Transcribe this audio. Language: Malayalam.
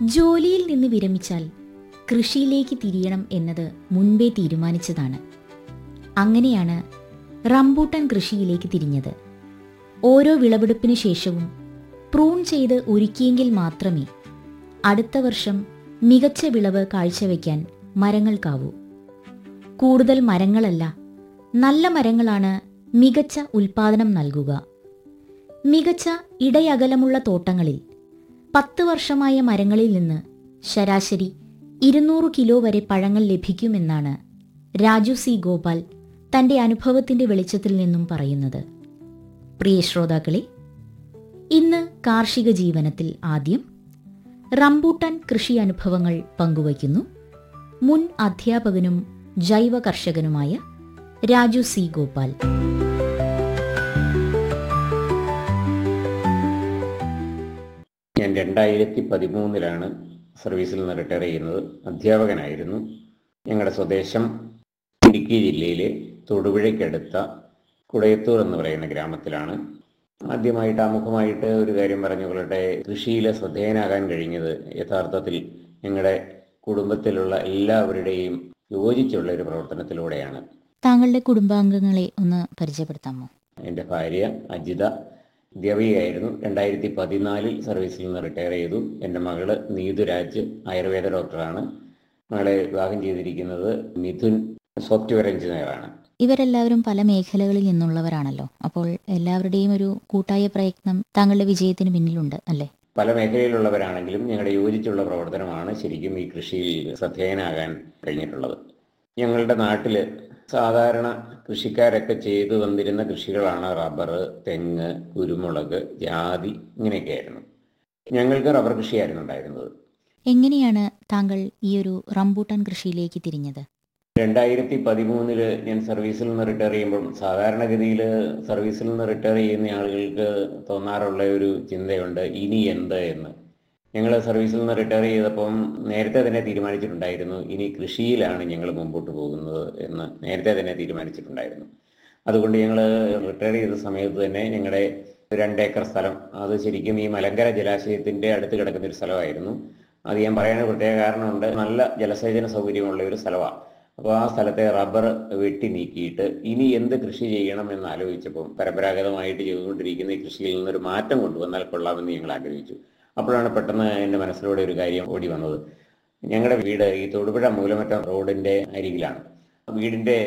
ജോലിയിൽ നിന്ന് വിരമിച്ചാൽ കൃഷിയിലേക്ക് തിരിയണം എന്നത് മുൻപേ തീരുമാനിച്ചതാണ് അങ്ങനെയാണ് റംബൂട്ടാൻ കൃഷിയിലേക്ക് തിരിഞ്ഞത് ഓരോ വിളവെടുപ്പിന് ശേഷവും പ്രൂൺ ചെയ്ത് ഒരുക്കിയെങ്കിൽ മാത്രമേ അടുത്ത വർഷം മികച്ച വിളവ് കാഴ്ചവെക്കാൻ മരങ്ങൾക്കാവൂ കൂടുതൽ മരങ്ങളല്ല നല്ല മരങ്ങളാണ് മികച്ച ഉൽപാദനം നൽകുക മികച്ച ഇടയകലമുള്ള തോട്ടങ്ങളിൽ പത്ത് വർഷമായ മരങ്ങളിൽ നിന്ന് ശരാശരി ഇരുന്നൂറ് കിലോ വരെ പഴങ്ങൾ ലഭിക്കുമെന്നാണ് രാജു സി ഗോപാൽ തന്റെ അനുഭവത്തിന്റെ വെളിച്ചത്തിൽ നിന്നും പറയുന്നത് പ്രിയ ശ്രോതാക്കളെ ഇന്ന് കാർഷിക ജീവനത്തിൽ ആദ്യം റംബൂട്ടാൻ കൃഷി അനുഭവങ്ങൾ പങ്കുവയ്ക്കുന്നു മുൻ അധ്യാപകനും ജൈവ കർഷകനുമായ രാജു സി ഗോപാൽ ഞാൻ രണ്ടായിരത്തി പതിമൂന്നിലാണ് സർവീസിൽ നിന്ന് റിട്ടയർ ചെയ്യുന്നത് അധ്യാപകനായിരുന്നു ഞങ്ങളുടെ സ്വദേശം ഇടുക്കി ജില്ലയിലെ തൊടുപുഴയ്ക്കടുത്ത കുടയത്തൂർ എന്ന് പറയുന്ന ഗ്രാമത്തിലാണ് ആദ്യമായിട്ട് ആമുഖമായിട്ട് ഒരു കാര്യം പറഞ്ഞുകൊള്ളട്ടെ കൃഷിയിൽ ശ്രദ്ധേയനാകാൻ കഴിഞ്ഞത് യഥാർത്ഥത്തിൽ ഞങ്ങളുടെ കുടുംബത്തിലുള്ള എല്ലാവരുടെയും യോജിച്ചുള്ള ഒരു പ്രവർത്തനത്തിലൂടെയാണ് താങ്കളുടെ കുടുംബാംഗങ്ങളെ ഒന്ന് പരിചയപ്പെടുത്താമോ എൻ്റെ ഭാര്യ അജിത അധ്യാപികയായിരുന്നു രണ്ടായിരത്തി പതിനാലിൽ സർവീസിൽ നിന്ന് റിട്ടയർ ചെയ്തു എൻ്റെ മകള് നീതുരാജ് ആയുർവേദ ഡോക്ടറാണ് മകളെ വിവാഹം ചെയ്തിരിക്കുന്നത് മിഥുൻ സോഫ്റ്റ്വെയർ എഞ്ചിനീയറാണ് ഇവരെല്ലാവരും പല മേഖലകളിൽ നിന്നുള്ളവരാണല്ലോ അപ്പോൾ എല്ലാവരുടെയും ഒരു കൂട്ടായ പ്രയത്നം താങ്കളുടെ വിജയത്തിന് പിന്നിലുണ്ട് അല്ലേ പല മേഖലയിലുള്ളവരാണെങ്കിലും ഞങ്ങളുടെ യോജിച്ചുള്ള പ്രവർത്തനമാണ് ശരിക്കും ഈ കൃഷിയിൽ ശ്രദ്ധേയനാകാൻ കഴിഞ്ഞിട്ടുള്ളത് ഞങ്ങളുടെ നാട്ടിൽ സാധാരണ കൃഷിക്കാരൊക്കെ ചെയ്തു വന്നിരുന്ന കൃഷികളാണ് റബ്ബർ തെങ്ങ് കുരുമുളക് ജാതി ഇങ്ങനെയൊക്കെയായിരുന്നു ഞങ്ങൾക്ക് റബ്ബർ കൃഷിയായിരുന്നു ഉണ്ടായിരുന്നത് എങ്ങനെയാണ് താങ്കൾ ഈ ഒരു റംബൂട്ടാൻ കൃഷിയിലേക്ക് തിരിഞ്ഞത് രണ്ടായിരത്തി പതിമൂന്നില് ഞാൻ സർവീസിൽ നിന്ന് റിട്ടയർ ചെയ്യുമ്പോൾ സാധാരണഗതിയിൽ സർവീസിൽ നിന്ന് റിട്ടയർ ചെയ്യുന്ന ആളുകൾക്ക് തോന്നാറുള്ള ഒരു ചിന്തയുണ്ട് ഇനി എന്ത് എന്ന് ഞങ്ങൾ സർവീസിൽ നിന്ന് റിട്ടയർ ചെയ്തപ്പം നേരത്തെ തന്നെ തീരുമാനിച്ചിട്ടുണ്ടായിരുന്നു ഇനി കൃഷിയിലാണ് ഞങ്ങൾ മുമ്പോട്ട് പോകുന്നത് എന്ന് നേരത്തെ തന്നെ തീരുമാനിച്ചിട്ടുണ്ടായിരുന്നു അതുകൊണ്ട് ഞങ്ങൾ റിട്ടയർ ചെയ്ത സമയത്ത് തന്നെ ഞങ്ങളുടെ രണ്ടേക്കർ സ്ഥലം അത് ശരിക്കും ഈ മലങ്കര ജലാശയത്തിന്റെ അടുത്ത് കിടക്കുന്ന ഒരു സ്ഥലമായിരുന്നു അത് ഞാൻ പറയാൻ പ്രത്യേക കാരണമുണ്ട് നല്ല ജലസേചന സൗകര്യമുള്ള ഒരു സ്ഥലമാണ് അപ്പോൾ ആ സ്ഥലത്തെ റബ്ബർ വെട്ടി നീക്കിയിട്ട് ഇനി എന്ത് കൃഷി ചെയ്യണം എന്ന് ആലോചിച്ചപ്പോൾ പരമ്പരാഗതമായിട്ട് ചെയ്തുകൊണ്ടിരിക്കുന്ന ഈ കൃഷിയിൽ നിന്നൊരു മാറ്റം കൊണ്ടുവന്നാൽ കൊള്ളാമെന്ന് ഞങ്ങൾ ആഗ്രഹിച്ചു അപ്പോഴാണ് പെട്ടെന്ന് എൻ്റെ മനസ്സിലൂടെ ഒരു കാര്യം ഓടി വന്നത് ഞങ്ങളുടെ വീട് ഈ തൊടുപുഴ മൂലമറ്റം റോഡിന്റെ അരികിലാണ് വീടിന്റെ